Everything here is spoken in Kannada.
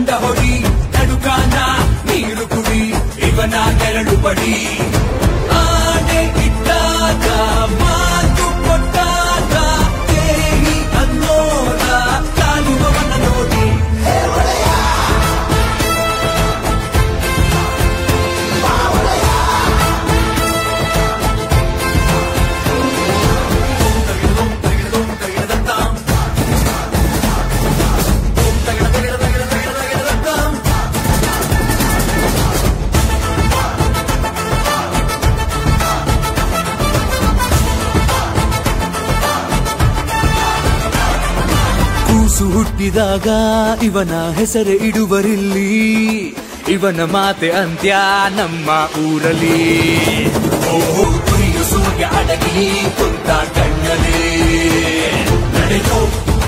ದಂಡ ಹೊಡಿ ನಡುಕಾನ ನೀರು ಕುಡಿ ಇವನ ನೆರಳು ಬಡಿ ಆನೆ ಇಟ್ಟಾಗ ಮಾತು ಕೊಟ್ಟಾಗ ದೇಹಿ ಅನ್ನೋದ ಕಾಲುವವನ ನೋಡಿ ಕೂಸು ಹುಟ್ಟಿದಾಗ ಇವನ ಹೆಸರು ಇಡುವರಿಲ್ಲಿ ಇವನ ಮಾತೆ ಅಂತ್ಯ ನಮ್ಮ ಊರಲ್ಲಿ ಓಹೋ ತುರಿಯು ಸೂರ್ಯ ಅಡಗಿ ಕುಂತ ಕಣ್ಣಲ್ಲಿ ನಡೆಯೋ